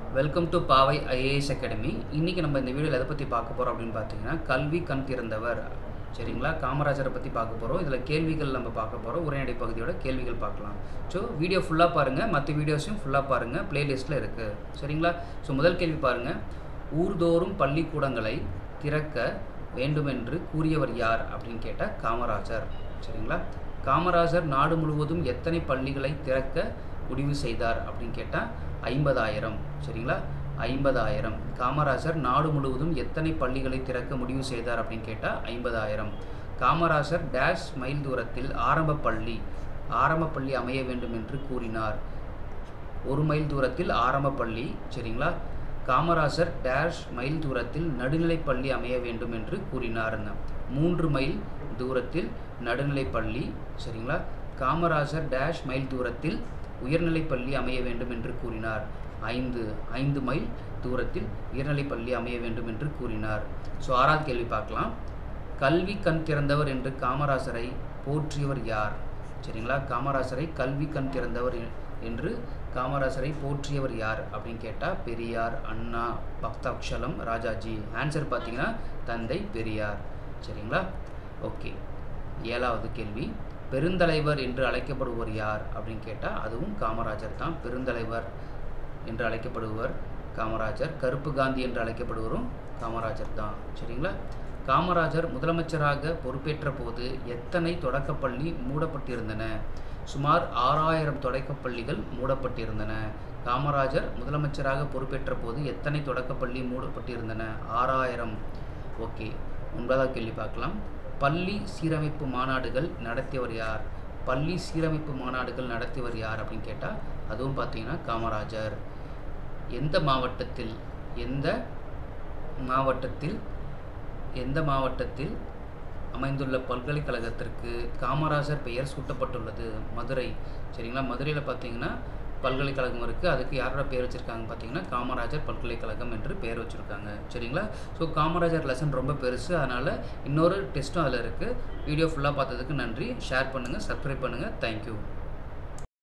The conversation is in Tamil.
welcome to Paavai IAS academy இன்றைக்கி நம்ம இந்த வீடியோவில் எதை பற்றி பார்க்க போகிறோம் அப்படின்னு பார்த்தீங்கன்னா கல்வி கண் திறந்தவர் சரிங்களா காமராஜரை பற்றி பார்க்க போகிறோம் இதில் கேள்விகள் நம்ம பார்க்க போகிறோம் உரைநடை பகுதியோட கேள்விகள் பார்க்கலாம் ஸோ வீடியோ ஃபுல்லாக பாருங்கள் மற்ற வீடியோஸையும் ஃபுல்லாக பாருங்கள் ப்ளேலிஸ்ட்டில் இருக்குது சரிங்களா ஸோ முதல் கேள்வி பாருங்கள் ஊர்தோறும் பள்ளிக்கூடங்களை திறக்க வேண்டுமென்று கூறியவர் யார் அப்படின்னு கேட்டால் காமராஜர் சரிங்களா காமராஜர் நாடு முழுவதும் எத்தனை பள்ளிகளை திறக்க முடிவு செய்தார் அப்படின்னு கேட்டால் ஐம்பதாயிரம் சரிங்களா ஐம்பதாயிரம் காமராஜர் நாடு முழுவதும் எத்தனை பள்ளிகளை திறக்க முடிவு செய்தார் அப்படின்னு கேட்டால் ஐம்பதாயிரம் காமராஜர் டேஷ் மைல் தூரத்தில் ஆரம்ப பள்ளி ஆரம்ப பள்ளி அமைய வேண்டும் என்று கூறினார் ஒரு மைல் தூரத்தில் ஆரம்ப பள்ளி சரிங்களா காமராஜர் டேஷ் மைல் தூரத்தில் நடுநிலைப் பள்ளி அமைய வேண்டும் என்று கூறினார்ங்க மூன்று மைல் தூரத்தில் நடுநிலைப் பள்ளி சரிங்களா காமராஜர் டேஷ் மைல் தூரத்தில் உயர்நிலைப் பள்ளி அமைய வேண்டும் என்று கூறினார் ஐந்து ஐந்து மைல் தூரத்தில் உயர்நிலைப் பள்ளி அமைய வேண்டும் என்று கூறினார் ஸோ ஆறாவது கேள்வி பார்க்கலாம் கல்வி கண் திறந்தவர் என்று காமராஜரை போற்றியவர் யார் சரிங்களா காமராஜரை கல்வி கண் திறந்தவர் எ- என்று காமராஜரை போற்றியவர் யார் அப்படின்னு கேட்டால் பெரியார் அண்ணா பக்தாக்ஷலம் ராஜாஜி ஆன்சர் பார்த்தீங்கன்னா தந்தை பெரியார் சரிங்களா ஓகே ஏழாவது கேள்வி பெருந்தலைவர் என்று அழைக்கப்படுவர் யார் அப்படின்னு கேட்டால் அதுவும் காமராஜர் தான் பெருந்தலைவர் என்று அழைக்கப்படுவர் காமராஜர் கருப்பு காந்தி என்று அழைக்கப்படுவரும் காமராஜர் தான் சரிங்களா காமராஜர் முதலமைச்சராக பொறுப்பேற்ற போது எத்தனை தொடக்கப்பள்ளி மூடப்பட்டிருந்தன சுமார் ஆறாயிரம் தொடக்கப்பள்ளிகள் மூடப்பட்டிருந்தன காமராஜர் முதலமைச்சராக பொறுப்பேற்ற போது எத்தனை தொடக்கப்பள்ளி மூடப்பட்டிருந்தன ஆறாயிரம் ஓகே ஒன்பதாவது கேள்வி பார்க்கலாம் பள்ளி சீரமைப்பு மாநாடுகள் நடத்தியவர் யார் பள்ளி சீரமைப்பு மாநாடுகள் நடத்தியவர் யார் அப்படின்னு கேட்டால் அதுவும் பார்த்தீங்கன்னா காமராஜர் எந்த மாவட்டத்தில் எந்த மாவட்டத்தில் எந்த மாவட்டத்தில் அமைந்துள்ள பல்கலைக்கழகத்திற்கு காமராஜர் பெயர் சூட்டப்பட்டுள்ளது மதுரை சரிங்களா மதுரையில் பார்த்தீங்கன்னா பல்கலைக்கழகம் இருக்குது அதுக்கு யாரோட பேர் வச்சுருக்காங்க பார்த்தீங்கன்னா காமராஜர் பல்கலைக்கழகம் என்று பெயர் வச்சுருக்காங்க சரிங்களா ஸோ காமராஜர் லெசன் ரொம்ப பெருசு அதனால் இன்னொரு டெஸ்ட்டும் அதில் இருக்குது வீடியோ ஃபுல்லாக பார்த்ததுக்கு நன்றி ஷேர் பண்ணுங்கள் சப்ஸ்கிரைப் பண்ணுங்கள் தேங்க்யூ